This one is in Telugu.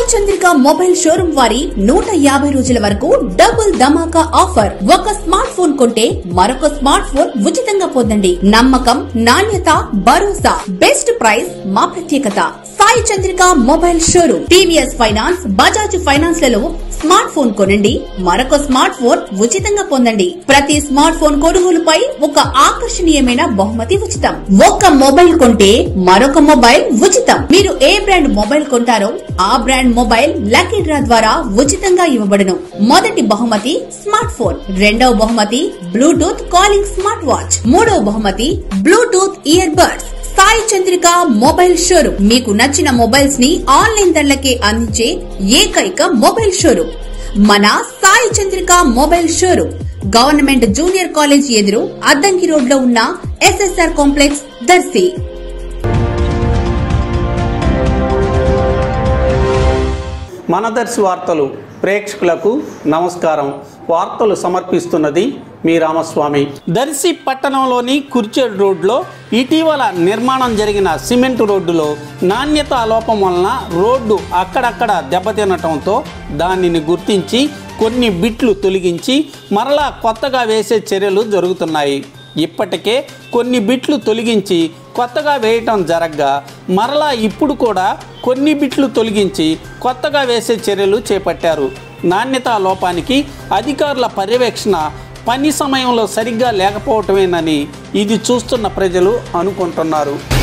సాయి చంద్రిక మొబైల్ షోరూమ్ వారి నూట యాభై రోజుల వరకు డబుల్ ధమాకా ఆఫర్ ఒక స్మార్ట్ ఫోన్ కొంటే మరొక స్మార్ట్ ఫోన్ ఉచితంగా పొందండి నమ్మకం నాణ్యత భరోసా బెస్ట్ ప్రైస్ మా ప్రత్యేకత Sai Chandrika mobile showroom TVS finance Bajaj finance లలో స్మార్ట్ ఫోన్ కొనండి మరొక స్మార్ట్ ఫోన్ ఉచితంగా పొందండి ప్రతి స్మార్ట్ ఫోన్ కొనుగోలుపై ఒక ఆకర్షణీయమైన బహుమతి ఉచితం ఒక్క మొబైల్ కొంటే మరొక మొబైల్ ఉచితం మీరు ఏ బ్రాండ్ మొబైల్ కొంటారో ఆ బ్రాండ్ మొబైల్ లక్కీ డ్రా ద్వారా ఉచితంగా ఇవ్వబడును మొదటి బహుమతి స్మార్ట్ ఫోన్ రెండవ బహుమతి బ్లూటూత్ కాలింగ్ స్మార్ట్ వాచ్ మూడవ బహుమతి bluetooth ear buds Sai Chandrika mobile showroom మీకు నచ్చిన మొబైల్స్ ని ఆన్లైన్ ధరలకే అందించే ఏకైక మొబైల్ షోరూమ్ మన Sai Chandrika mobile showroom government junior college ఎదురు అద్దంకి రోడ్ లో ఉన్న ఎస్ఎస్ఆర్ కాంప్లెక్స్ దర్శి మనదర్శి వార్తలు ప్రేక్షకులకు నమస్కారం వార్తలు సమర్పిస్తున్నది మీ రామస్వామి దర్శి పట్టణంలోని కుర్చేడ్ రోడ్లో ఇటీవల నిర్మాణం జరిగిన సిమెంట్ రోడ్డులో నాణ్యత లోపం వలన రోడ్డు అక్కడక్కడ దెబ్బతినటంతో దానిని గుర్తించి కొన్ని బిట్లు తొలగించి మరలా కొత్తగా వేసే చర్యలు జరుగుతున్నాయి ఇప్పటికే కొన్ని బిట్లు తొలగించి కొత్తగా వేయటం జరగ్గా మరలా ఇప్పుడు కూడా కొన్ని బిట్లు తొలగించి కొత్తగా వేసే చర్యలు చేపట్టారు నాణ్యతా లోపానికి అధికారుల పర్యవేక్షణ పని సమయంలో సరిగ్గా లేకపోవటమేనని ఇది చూస్తున్న ప్రజలు అనుకుంటున్నారు